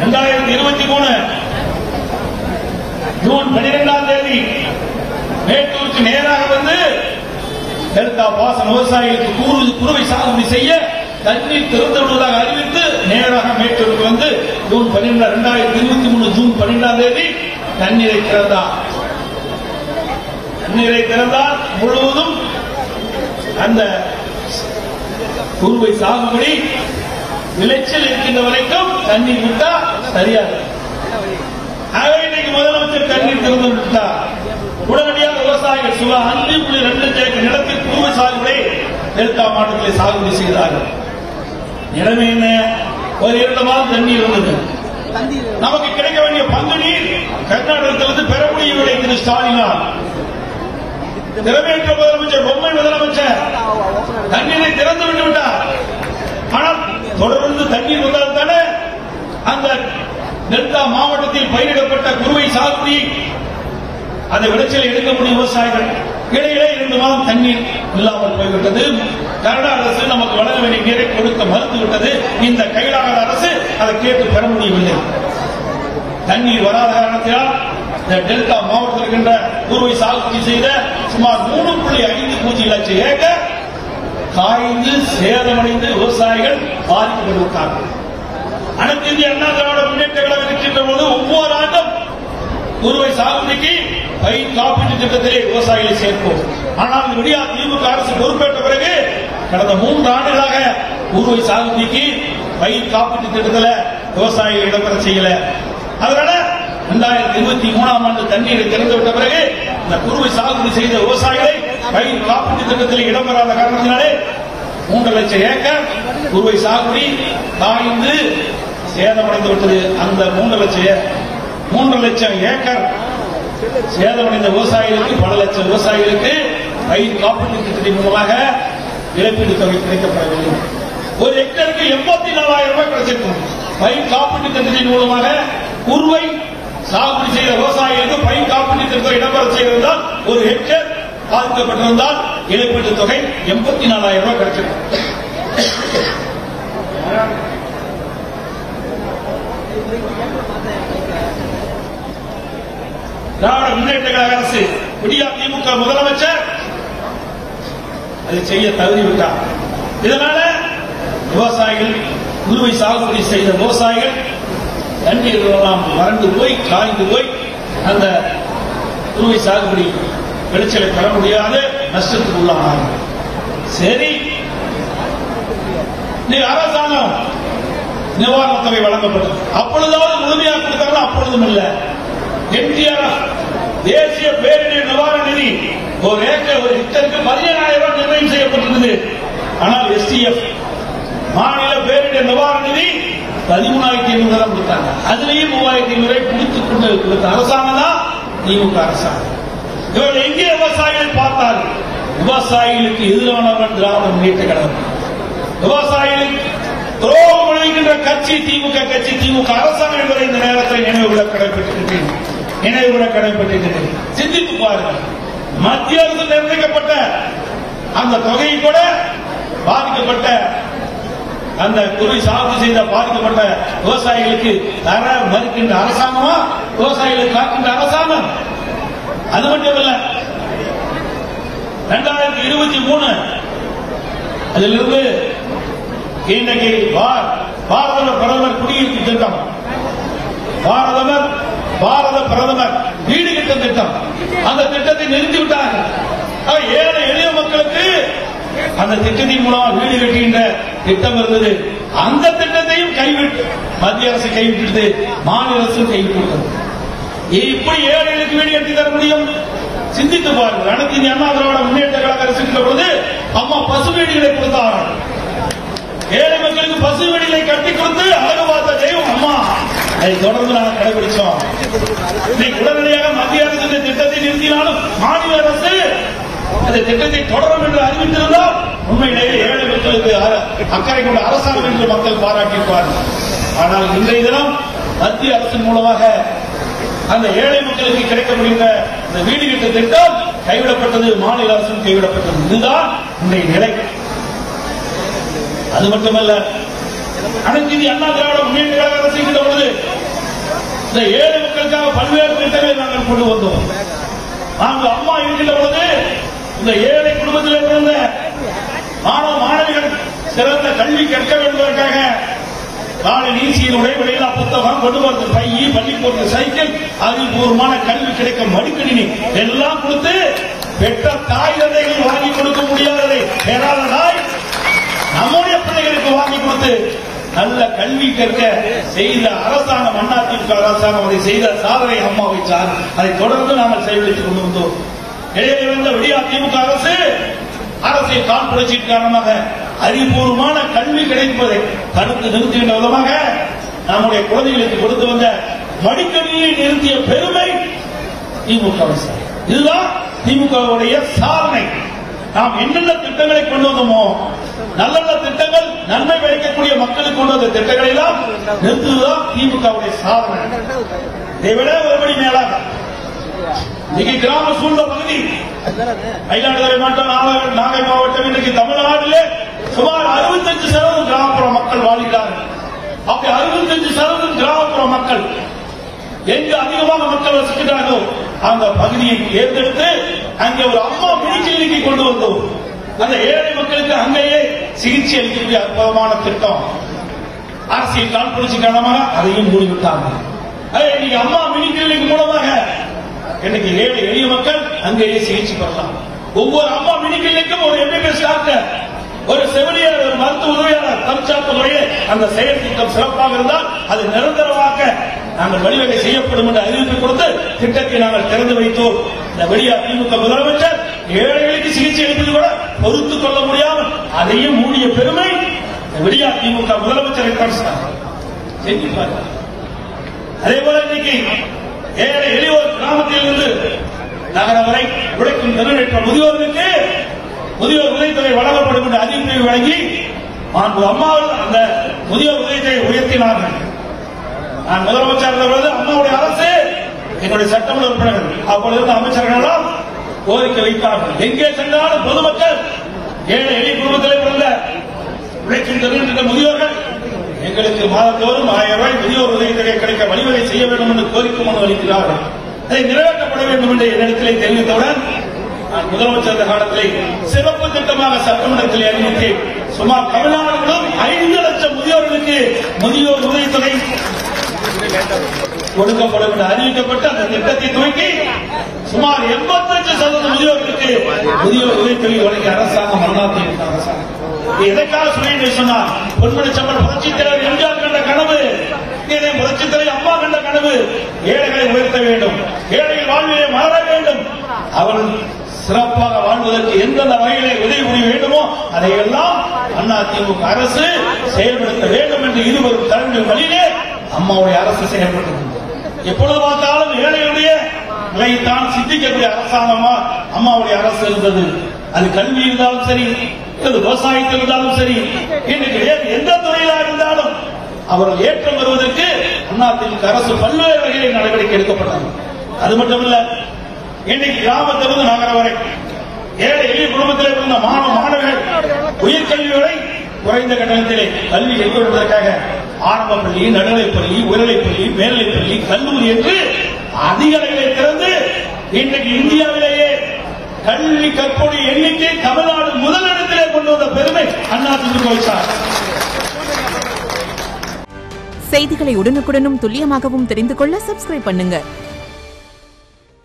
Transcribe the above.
இரண்டாயிரத்தி இருபத்தி மூணு ஜூன் பனிரெண்டாம் தேதி மேட்டூருக்கு நேராக வந்து டெல்டா பாசன விவசாயிகளுக்கு கூறு குறுவை சாகுபடி செய்ய தண்ணீர் திறந்து விடுவதாக அறிவித்து நேராக மேட்டூருக்கு வந்து ஜூன் பன்னிரெண்டு இரண்டாயிரத்தி இருபத்தி மூணு ஜூன் பன்னிரெண்டாம் தேதி தண்ணீரை திறந்தார் தண்ணீரை திறந்தால் முழுவதும் அந்த குறுவை சாகுபடி விளைச்சல் இருக்கின்ற வரைக்கும் தண்ணீர் விட்டா சரியா இருக்கும். ஆகவே இன்னைக்கு முதலமைச்சர் தண்ணீர் திறந்து விட்டார் உடனடியாக விவசாயிகள் சுமார் அஞ்சு புள்ளி ரெண்டு ஏக்கர் நிலத்தில் குறுவை சாகுபடி டெல்டா மாவட்டத்தில் சாகுபடி செய்தார்கள் நிலைமை என்ன ஒரு இரண்டு மாதம் தண்ணீர் வந்தது நமக்கு கிடைக்க வேண்டிய பங்கு நீர் கர்நாடகத்திலிருந்து பெற முடியவில்லை திரு ஸ்டாலினால் திறமையற்ற முதலமைச்சர் பொம்மை முதலமைச்சர் தண்ணீரை திறந்து விட்டு விட்டார் ஆனால் தொடர்ந்து தண்ணீர் வந்தால் தானே அந்த டெல்டா மாவட்டத்தில் பயிரிடப்பட்ட குறுவை சாகுபடி அந்த விளைச்சலை எடுக்க முடியும் விவசாயிகள் இடையிலே இரண்டு மாதம் தண்ணீர் இல்லாமல் போய்விட்டது கர்நாடக அரசு நமக்கு வழங்க வேண்டிய நீரை கொடுக்க மறுத்து விட்டது இந்த கைலாக அரசு அதை கேட்டு பெற முடியவில்லை தண்ணீர் வராத காரணத்தினால் இந்த டெல்டா மாவட்டத்தில் இருக்கின்ற குறுவை சாகுபடி செய்த சுமார் மூணு புள்ளி ஐந்து பூஜ்ஜியம் லட்சம் ஏக்கர் காய்ந்து சேதமடைந்து விவசாயிகள் பாதிக்கப்பட்டிருக்கார்கள் அனைத்து இந்திய அண்ணா திராவிட முன்னேற்ற கழகம் இருக்கின்ற போது ஒவ்வொரு ஆண்டும் குறுவை சாகுபடிக்கு பயிர் காப்பீட்டு திட்டத்திலே விவசாயிகளை சேர்ப்போம் ஆனால் இந்த விடியா திமுக அரசு பொறுப்பேற்ற பிறகு கடந்த மூன்று ஆண்டுகளாக குறுவை சாகுபடிக்கு பயிர் காப்பீட்டு திட்டத்தில் விவசாயிகள் இடம்பெற செய்யல அதனால இரண்டாயிரத்தி இருபத்தி மூணாம் ஆண்டு தண்ணீரை திறந்து விட்ட பிறகு இந்த குறுவை சாகுபடி செய்த விவசாயிகளை பயிர் காப்பீட்டு திட்டத்தில் இடம்பெறாத காரணத்தினாலே மூன்று லட்சம் ஏக்கர் குறுவை சாகுபடி காய்ந்து சேதமடைந்து விட்டது அந்த மூன்று லட்சம் ஏ- மூன்று லட்சம் ஏக்கர் சேதமடைந்த விவசாயிகளுக்கு பல லட்சம் விவசாயிகளுக்கு பயிர் காப்பீட்டு திட்டத்தின் மூலமாக இழப்பீடு தொகை கிடைக்கப்படவில்லை ஒரு ஹெக்டருக்கு எண்பத்தி நாலாயிரம் ரூபாய் கிடைச்சிருக்கும் பயிர் காப்பீட்டு திட்டத்தின் மூலமாக குறுவை சாகுபடி செய்த விவசாயிகளுக்கு பயிர் காப்பீட்டு திட்டம் இடம்பெற செய்திருந்தால் ஒரு ஹெக்டேர் பாதிக்கப்பட்டிருந்தால் இழப்பீட்டு தொகை எண்பத்தி நாலாயிரம் ரூபாய் கிடைச்சிருக்கும் திராவிட முன்னேற்ற கழக அரசு விடியா திமுக முதலமைச்சர் அதை செய்ய தகுதி விட்டார் இதனால விவசாயிகள் குருவை சாகுபடி செய்த விவசாயிகள் தண்ணீர் எல்லாம் வறண்டு போய் காய்ந்து போய் அந்த குருவை சாகுபடி விளைச்சலை பெற முடியாத நஷ்டத்துக்கு உள்ளானார்கள் சரி நீ அரசாங்கம் நிவாரணத் தொகை வழங்கப்பட்டது அப்பொழுதாவது முழுமையாக கொடுத்தாங்களா அப்பொழுதும் இல்ல என்டிஆர் தேசிய பேரிடர் நிவாரண நிதி ஒரு ஏக்கர் ஒரு ஹெக்டருக்கு பதினேழாயிரம் ரூபாய் நிர்ணயம் செய்யப்பட்டிருந்தது ஆனால் எஸ்டிஎஃப் மாநில பேரிடர் நிவாரண நிதி பதிமூணாயிரத்தி ஐநூறு தான் கொடுத்தாங்க அதுலயும் மூவாயிரத்தி ஐநூறு கொடுத்துக் கொண்டு கொடுத்த அரசாங்கம் தான் திமுக அரசாங்கம் இவர்கள் எங்கே விவசாயிகளை பார்த்தார்கள் விவசாயிகளுக்கு எதிரானவர்கள் திராவிட முன்னேற்ற கழகம் விவசாயிகளுக்கு துரோகம் விளைகின்ற கட்சி திமுக கட்சி திமுக அரசாங்கம் என்பதை இந்த நேரத்தில் நினைவுகூட கடைபிடிக்கின்றேன் நினைவுகூட கடைபிடிக்கின்றேன் சிந்தித்து பாருங்கள் மத்திய அரசு நிர்ணயிக்கப்பட்ட அந்த தொகையை கூட பாதிக்கப்பட்ட அந்த குறை சாகுபடி செய்த பாதிக்கப்பட்ட விவசாயிகளுக்கு தர மறுக்கின்ற அரசாங்கமா விவசாயிகளுக்கு காக்கின்ற அரசாங்கம் அது மட்டுமல்ல இரண்டாயிரத்தி இருபத்தி மூணு அதிலிருந்து இன்றைக்கு பா- பாரத பிரதமர் குடியிருப்பு திட்டம் பாரதமர் பாரத பிரதமர் வீடு கட்டும் திட்டம் அந்த திட்டத்தை நிறுத்தி விட்டார்கள் ஆக ஏழை எளிய மக்களுக்கு அந்த திட்டத்தின் மூலம் வீடு கட்டுகின்ற திட்டம் இருந்தது அந்த திட்டத்தையும் கைவிட்டு மத்திய அரசு கைவிட்டது மாநில அரசு கைவிட்டது இப்படி ஏழைகளுக்கு வீடு கட்டி தர முடியும் சிந்தித்து பாருங்கள் அனைத்து இந்திய அண்ணா திராவிட முன்னேற்ற கழக அரசு இருக்கிற பொழுது அம்மா பசு வீடுகளை கொடுத்தார்கள் ஏழை மக்களுக்கு பசு வீடுகளை கட்டி கொடுத்து அழகு பார்த்த தெய்வம் அம்மா அதை தொடர்ந்து நாங்கள் கடைபிடிச்சோம் இன்னைக்கு உடனடியாக மத்திய அரசு இந்த திட்டத்தை நிறுத்தினாலும் மாநில அரசு அந்த திட்டத்தை தொடரும் என்று அறிவித்திருந்தால் உண்மையிலேயே ஏழை மக்களுக்கு அர- அக்கறை கொண்ட அரசாங்கம் என்று மக்கள் பாராட்டியிருப்பார்கள் ஆனால் இன்றைய தினம் மத்திய அரசின் மூலமாக அந்த ஏழை மக்களுக்கு கிடைக்கப்படுகின்ற இந்த வீடு கட்ட திட்டம் கைவிடப்பட்டது மாநில அரசும் கைவிடப்பட்டது இதுதான் இன்றைய நிலை அது மட்டுமல்ல அனைத்து இந்திய அண்ணா திராவிட முன்னேற்ற கழக அரசு இருக்கின்ற பொழுது இந்த ஏழை மக்களுக்காக பல்வேறு திட்டங்களை நாங்கள் கொண்டு வந்தோம் நாங்கள் அம்மா இருக்கின்ற பொழுது இந்த ஏழை குடும்பத்தில் பிறந்த மாணவ மாணவிகள் சிறந்த கல்வி கற்க வேண்டுவதற்காக நாளை நீசியின் உடைவிலையில்லா புத்தகம் கொண்டு வரது பையி பள்ளிக்கூட சைக்கிள் அறிவுபூர்வமான கல்வி கிடைக்க மடிக்கணினி எல்லாம் கொடுத்து பெற்ற தாய் தந்தைகள் வாங்கி கொடுக்க முடியாததை பெறாத தாய் நம்முடைய பிள்ளைகளுக்கு வாங்கி கொடுத்து நல்ல கல்வி கற்க செய்த அரசாங்கம் அதிமுக அரசாங்கம் அதை செய்த சாதனை அம்மாவை சார் அதை தொடர்ந்து நாங்கள் செயல்படுத்திக் கொண்டு வந்தோம் இடையில வந்த விடியா திமுக அரசு அரசியல் காழ்ப்புணர்ச்சியின் காரணமாக அறிவுபூர்வமான கல்வி கிடைப்பதை தடுத்து நிறுத்துகின்ற விதமாக நம்முடைய குழந்தைகளுக்கு கொடுத்து வந்த மடிக்கணியை நிறுத்திய பெருமை திமுக அரசு இதுதான் திமுகவுடைய சாதனை நாம் என்னென்ன திட்டங்களை கொண்டு வந்தோமோ நல்ல நல்ல திட்டங்கள் நன்மை விளைக்கக்கூடிய மக்களுக்கு கொண்டு வந்த திட்டங்களை எல்லாம் நிறுத்துவதுதான் திமுகவுடைய சாதனை இதை விட ஒருபடி மேலாக இன்னைக்கு கிராம சூழ்ந்த பகுதி மயிலாடுதுறை மாவட்டம் நாகை- நாகை மாவட்டம் இன்னைக்கு தமிழ்நாட்டிலே சுமார் அறுபத்தஞ்சு சதவீதம் கிராமப்புற மக்கள் வாழ்கிறார்கள் அப்படி அறுபத்தஞ்சு சதவீதம் கிராமப்புற மக்கள் எங்கு அதிகமாக மக்கள் வசிக்கிறார்களோ அந்த பகுதியை தேர்ந்தெடுத்து அங்கே ஒரு அம்மா மினிக்கிளினிக்கை கொண்டு வந்தோம் அந்த ஏழை மக்களுக்கு அங்கேயே சிகிச்சை அளிக்கக்கூடிய அற்புதமான திட்டம் அரசியல் காழ்ப்புணர்ச்சி காரணமாக அதையும் மூடிவிட்டாங்க அதே இன்னைக்கு அம்மா மினி கிளினிக் மூலமாக இன்னைக்கு ஏழை எளிய மக்கள் அங்கேயே சிகிச்சை பெறலாம் ஒவ்வொரு அம்மா மினி கிளினிக்கும் ஒரு எம்பிபிஎஸ் டாக்டர் ஒரு செவிலியர் ஒரு மருத்துவ உதவியாளர் தற்சார்பு முறையே அந்த செயல் திட்டம் சிறப்பாக இருந்தால் அது நிரந்தரமாக்க நாங்கள் வழிவகை செய்யப்படும் என்று அறிவிப்பு கொடுத்து திட்டத்தை நாங்கள் திறந்து வைத்தோம் இந்த வெளியா திமுக முதலமைச்சர் ஏழைகளுக்கு சிகிச்சை அளிப்பது கூட பொறுத்துக் கொள்ள முடியாமல் அதையும் மூடிய பெருமை இந்த வெளியா திமுக முதலமைச்சரை செஞ்சு பாருங்க அதே போல இன்னைக்கு ஏழை எளியோர் கிராமத்தில் இருந்து நகரம் வரை உழைக்கும் திறனற்ற முதியோர்களுக்கு முதியோர் உதவித்தொகை வழங்கப்படும் என்று அறிவிப்பை வழங்கி மாண்பு அம்மாவில் அந்த முதியோர் உதவித்தொகை உயர்த்தினார்கள் நான் முதலமைச்சர் இருந்த பொழுது அம்மாவுடைய அரசு என்னுடைய சட்டமன்ற உறுப்பினர்கள் அப்பொழுது இருந்த அமைச்சர்கள் எல்லாம் கோரிக்கை வைத்தார்கள் எங்கே சென்றாலும் பொதுமக்கள் ஏழை எளிய குடும்பத்திலே பிறந்த உழைக்கும் திறன் முதியோர்கள் எங்களுக்கு மாதந்தோறும் ஆயிரம் ரூபாய் முதியோர் உதவித்தொகை கிடைக்க வழிவகை செய்ய வேண்டும் என்று கோரிக்கை மனு அளிக்கிறார்கள் அதை நிறைவேற்றப்பட வேண்டும் என்று என்னிடத்திலே தெரிவித்தவுடன் நான் முதலமைச்சர் இருந்த காலத்திலே சிறப்பு திட்டமாக சட்டமன்றத்தில் அறிவித்து சுமார் தமிழ்நாடு முழுவதும் ஐந்து லட்சம் முதியோர்களுக்கு முதியோர் உதவித்தொகை கொடுக்கப்படும் என்று அறிவிக்கப்பட்டு அந்த திட்டத்தை துவக்கி சுமார் 85% சதவீத முதியோர்களுக்கு முதியோர் உதவித்தொகை வழங்கிய அரசாங்கம் அதிமுக அரசாங்கம் இது எதற்காக சொல்லிட்டு சொன்னா பொன்மணி சம்பல் புரட்சி தலைவர் எம்ஜிஆர் கண்ட கனவு இதே புரட்சி தலைவர் அம்மா கண்ட கனவு ஏழைகளை உயர்த்த வேண்டும் ஏழைகள் வாழ்விலே மாற வேண்டும் அவர்கள் சிறப்பாக வாழ்வதற்கு எந்தெந்த வகையிலே உதவி புரிய வேண்டுமோ அதையெல்லாம் அதிமுக அரசு செயல்படுத்த வேண்டும் என்று இருவரும் தலைமையின் வழியிலே அம்மாவுடைய அரசு செயல்பட்டது எப்பொழுது பார்த்தாலும் ஏழைகளுடைய நிலையைத்தான் சிந்திக்கக்கூடிய அரசாங்கமா அம்மாவுடைய அரசு இருந்தது அது கல்வி இருந்தாலும் சரி அது விவசாயத்தில் இருந்தாலும் சரி இன்னைக்கு வேறு எந்த துறையிலா இருந்தாலும் அவர்கள் ஏற்றம் வருவதற்கு அதிமுக அரசு பல்வேறு வகையில் நடவடிக்கை எடுக்கப்பட்டது அது மட்டுமல்ல இன்னைக்கு கிராமத்திலிருந்து நகரம் வரை ஏழை எளிய குடும்பத்திலே பிறந்த மாணவ மாணவர்கள் உயர்கல்விகளை குறைந்த கட்டணத்திலே கல்வி எடுப்பதற்காக ஆரம்ப பள்ளி நடுநிலைப் பள்ளி உயர்நிலைப் பள்ளி மேல்நிலைப் பள்ளி கல்லூரி என்று அதிக அளவிலே திறந்து இன்றைக்கு இந்தியாவிலேயே கல்வி கற்போடைய எண்ணிக்கை தமிழ்நாடு முதலிடத்திலே கொண்டு வந்த பெருமை அண்ணா திமுக சார் செய்திகளை உடனுக்குடனும் துல்லியமாகவும் தெரிந்து கொள்ள சப்ஸ்கிரைப் பண்ணுங்க